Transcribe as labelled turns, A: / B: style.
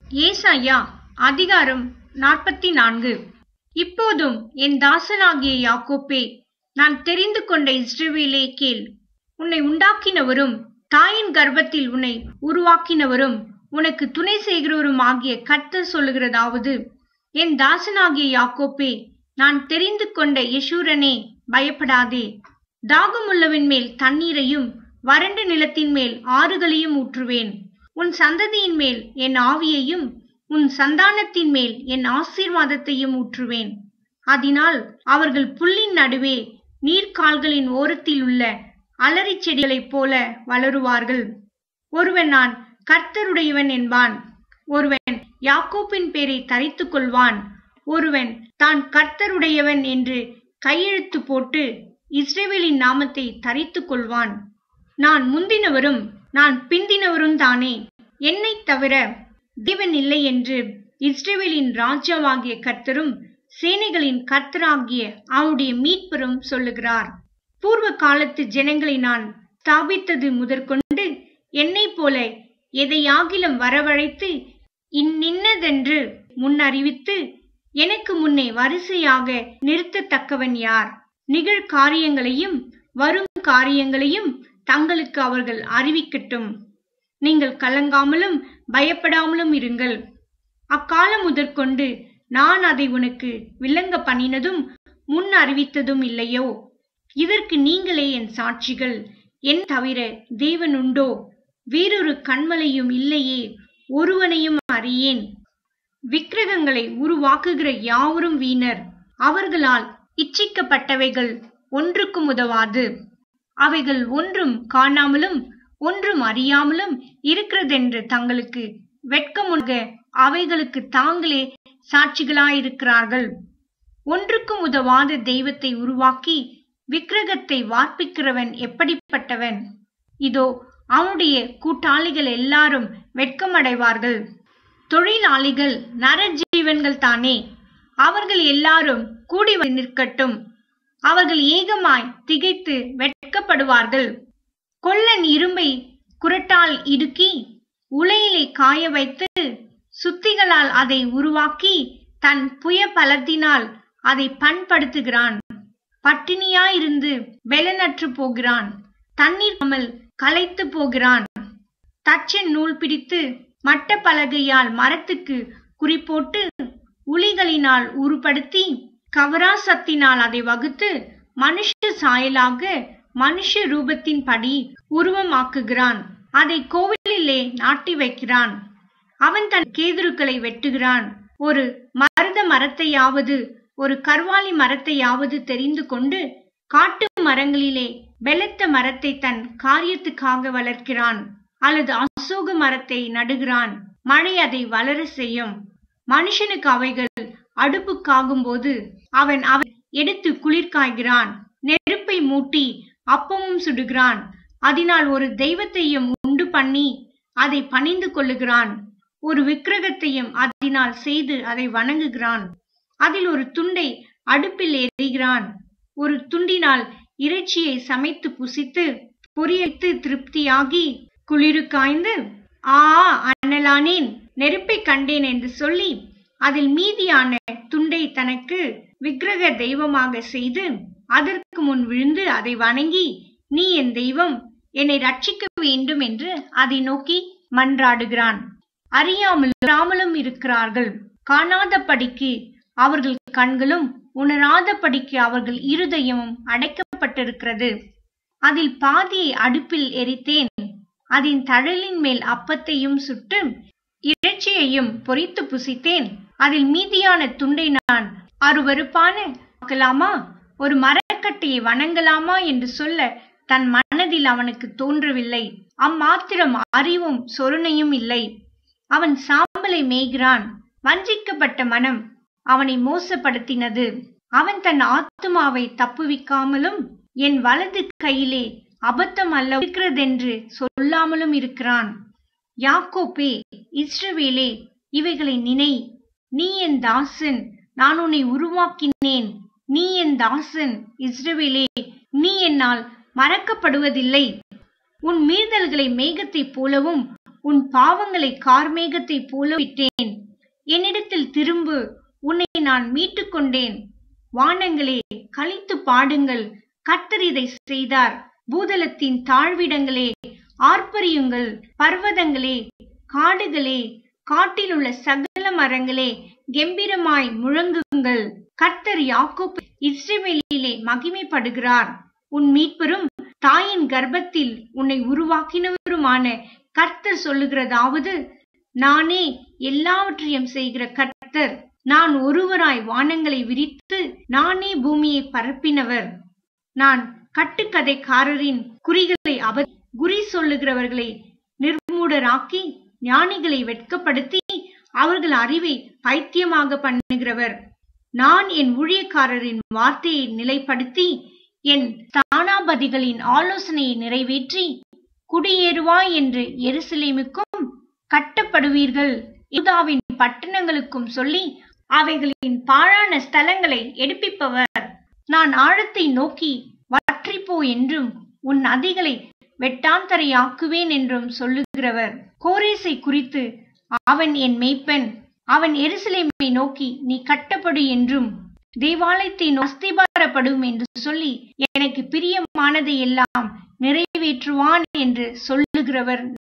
A: ஏசாயா அதிகாரம் நாற்பத்தி நான்கு இப்போதும் என் தாசனாகிய யாக்கோப்பே நான் தெரிந்து கொண்ட இஸ்ரவேலே கேள் உன்னை உண்டாக்கினவரும் தாயின் கர்ப்பத்தில் உன்னை உருவாக்கினவரும் உனக்கு துணை செய்கிறவரும் ஆகிய கர்த்தர் சொல்லுகிறதாவது என் தாசனாகிய யாக்கோப்பே நான் தெரிந்து கொண்ட யசூரனே பயப்படாதே தாகமுள்ளவன் மேல் தண்ணீரையும் வறண்ட நிலத்தின் மேல் ஆறுகளையும் ஊற்றுவேன் உன் சந்ததியின் மேல் என் ஆவியையும் உன் சந்தானத்தின் மேல் என் ஆசீர்வாதத்தையும் ஊற்றுவேன் அதனால் அவர்கள் புல்லின் நடுவே நீர்க்கால்களின் ஓரத்தில் உள்ள அலரிச் செடிகளைப் போல வளருவார்கள் ஒருவன் நான் கர்த்தருடையவன் என்பான் ஒருவன் யாக்கோப்பின் பேரை தரித்துக் கொள்வான் ஒருவன் தான் கர்த்தருடையவன் என்று கையெழுத்து போட்டு இஸ்ரேவேலின் நாமத்தை தரித்துக் கொள்வான் நான் முந்தினவரும் நான் பிந்தினவரும் தானே என்னைத் தவிர தேவன் இல்லை என்று இஸ்ரேவேலின் ராஜாவாகிய கர்த்தரும் சேனைகளின் கர்த்தராகிய அவனுடைய மீட்பரும் சொல்லுகிறார் பூர்வ காலத்து ஜனங்களை நான் ஸ்தாபித்தது முதற்கொண்டு என்னைப் போல எதையாகிலும் வரவழைத்து இன்னின்னதென்று முன்னறிவித்து எனக்கு முன்னே வரிசையாக நிறுத்தத்தக்கவன் யார் நிகழ் காரியங்களையும் வரும் காரியங்களையும் தங்களுக்கு அவர்கள் அறிவிக்கட்டும் நீங்கள் கலங்காமலும் பயப்படாமலும் இருங்கள் அக்காலம் முதற்கொண்டு நான் அதை உனக்கு விளங்க பண்ணினதும் முன் அறிவித்ததும் இல்லையோ இதற்கு நீங்களே என் சாட்சிகள் என் தவிர தேவன் உண்டோ வேறொரு கண்மலையும் இல்லையே ஒருவனையும் அறியேன் விக்கிரகங்களை உருவாக்குகிற யாவரும் வீணர் அவர்களால் இச்சிக்கப்பட்டவைகள் ஒன்றுக்கும் உதவாது அவைகள் ஒன்றும் காணாமலும் ஒன்றும் அறியாமலும் இருக்கிறதென்று தங்களுக்கு வெட்கமுக அவைகளுக்கு தாங்களே சாட்சிகளாயிருக்கிறார்கள் ஒன்றுக்கும் உதவாத தெய்வத்தை உருவாக்கி விக்கிரகத்தை வார்ப்பிக்கிறவன் எப்படிப்பட்டவன் இதோ அவனுடைய கூட்டாளிகள் எல்லாரும் வெட்கமடைவார்கள் தொழிலாளிகள் நரஜீவன்கள் தானே அவர்கள் எல்லாரும் கூடி நிற்கட்டும் அவர்கள் ஏகமாய் திகைத்து வெட்கப்படுவார்கள் கொல்லன் இரும்பை குரட்டால் இடுக்கி உலையிலே காய வைத்து சுத்திகளால் அதை உருவாக்கி தன் புய பலத்தினால் அதை பண்படுத்துகிறான் பட்டினியாயிருந்து பெலனற்று போகிறான் தண்ணீர் அமல் களைத்து போகிறான் தச்சன் நூல் பிடித்து மட்ட பலகையால் மரத்துக்கு குறிப்போட்டு உளிகளினால் உருப்படுத்தி கவராசத்தினால் அதை வகுத்து மனுஷ சாயலாக மனுஷ ரூபத்தின் படி உருவமாக்குகிறான் அதை கோவிலிலே நாட்டி வைக்கிறான் அவன் தன் கேதுருக்களை வெட்டுகிறான் ஒரு மருத மரத்தையாவது ஒரு கர்வாலி மரத்தையாவது தெரிந்து கொண்டு காட்டு மரங்களிலே பெலத்த மரத்தை தன் காரியத்துக்காக வளர்க்கிறான் அல்லது அசோக மரத்தை நடுகிறான் மழை அதை வளர செய்யும் மனுஷனுக்கு அவைகள் அடுப்புக்காகும் போது அவன் அவன் எடுத்து குளிர் காய்கிறான் நெருப்பை மூட்டி அப்பமும் சுடுகிறான் அதனால் ஒரு தெய்வத்தையும் உண்டு பண்ணி அதை பணிந்து கொள்ளுகிறான் ஒரு விக்கிரகத்தையும் அதனால் செய்து அதை வணங்குகிறான் அதில் ஒரு துண்டை அடுப்பில் எறிகிறான் ஒரு துண்டினால் இறைச்சியை சமைத்து புசித்து பொரியத்து திருப்தியாகி குளிரு காய்ந்து ஆ அண்ணலானேன் நெருப்பை கண்டேன் என்று சொல்லி அதில் மீதியான துண்டை தனக்கு விக்கிரக தெய்வமாக செய்து அதற்கு முன் விழுந்து அதை வணங்கி நீ என் தெய்வம் என்னை ரட்சிக்க வேண்டும் என்று அதை நோக்கி மன்றாடுகிறான் அறியாமலும் இருக்கிறார்கள் காணாதபடிக்கு அவர்கள் கண்களும் உணராதபடிக்கு அவர்கள் இருதயமும் அடைக்கப்பட்டிருக்கிறது அதில் பாதியை அடுப்பில் எரித்தேன் அதன் தழலின் மேல் அப்பத்தையும் சுட்டு இறைச்சியையும் பொறித்து புசித்தேன் அதில் மீதியான துண்டை நான் அருவருப்பான பார்க்கலாமா ஒரு மரக்கட்டையை வணங்கலாமா என்று சொல்ல தன் மனதில் அவனுக்கு தோன்றவில்லை அம்மாத்திரம் அறிவும் சொருணையும் இல்லை அவன் சாம்பலை மேய்கிறான் வஞ்சிக்கப்பட்ட மனம் அவனை மோசப்படுத்தினது அவன் தன் ஆத்துமாவை தப்புவிக்காமலும் என் வலது கையிலே அபத்தம் அல்ல இருக்கிறதென்று சொல்லாமலும் இருக்கிறான் யாக்கோப்பே இஸ்ரவேலே இவைகளை நினை நீ என் தாசன் நான் உன்னை உருவாக்கினேன் நீ என் தாசன் இஸ்ரவேலே நீ என்னால் மறக்கப்படுவதில்லை உன் மீறுதல்களை மேகத்தைப் போலவும் உன் பாவங்களை கார்மேகத்தைப் போல விட்டேன் என்னிடத்தில் திரும்பு உன்னை நான் மீட்டுக் கொண்டேன் வானங்களே கழித்து பாடுங்கள் கர்த்தர் இதை செய்தார் பூதலத்தின் தாழ்விடங்களே ஆர்ப்பரியுங்கள் பர்வதங்களே காடுகளே காட்டிலுள்ள சகல மரங்களே கெம்பீரமாய் முழங்குங்கள் கர்த்தர் யாக்கோப் இஸ்ரவேலிலே மகிமைப்படுகிறார் உன் மீட்பரும் தாயின் கர்ப்பத்தில் உன்னை உருவாக்கினவருமான கர்த்தர் சொல்லுகிறதாவது நானே எல்லாவற்றையும் செய்கிற கர்த்தர் நான் ஒருவராய் வானங்களை விரித்து நானே பூமியை பரப்பினவர் நான் கட்டுக்கதைக்காரரின் குறிகளை அவ குறி சொல்லுகிறவர்களை நிர்மூடராக்கி ஞானிகளை வெட்கப்படுத்தி அவர்கள் அறிவை பைத்தியமாக பண்ணுகிறவர் நான் என் ஊழியக்காரரின் வார்த்தையை நிலைப்படுத்தி என் தானாபதிகளின் ஆலோசனையை நிறைவேற்றி குடியேறுவாய் என்று எருசலேமுக்கும் கட்டப்படுவீர்கள் யூதாவின் பட்டணங்களுக்கும் சொல்லி அவைகளின் பாழான ஸ்தலங்களை எடுப்பிப்பவர் நான் ஆழத்தை நோக்கி வற்றிப்போ என்றும் உன் நதிகளை வெட்டாந்தரையாக்குவேன் என்றும் சொல்லுகிறவர் கோரேசை குறித்து அவன் என் மெய்ப்பன் அவன் எருசலேமை நோக்கி நீ கட்டப்படு என்றும் தேவாலயத்தை அஸ்திபாரப்படும் என்று சொல்லி எனக்கு பிரியமானதை எல்லாம் நிறைவேற்றுவான் என்று சொல்லுகிறவர்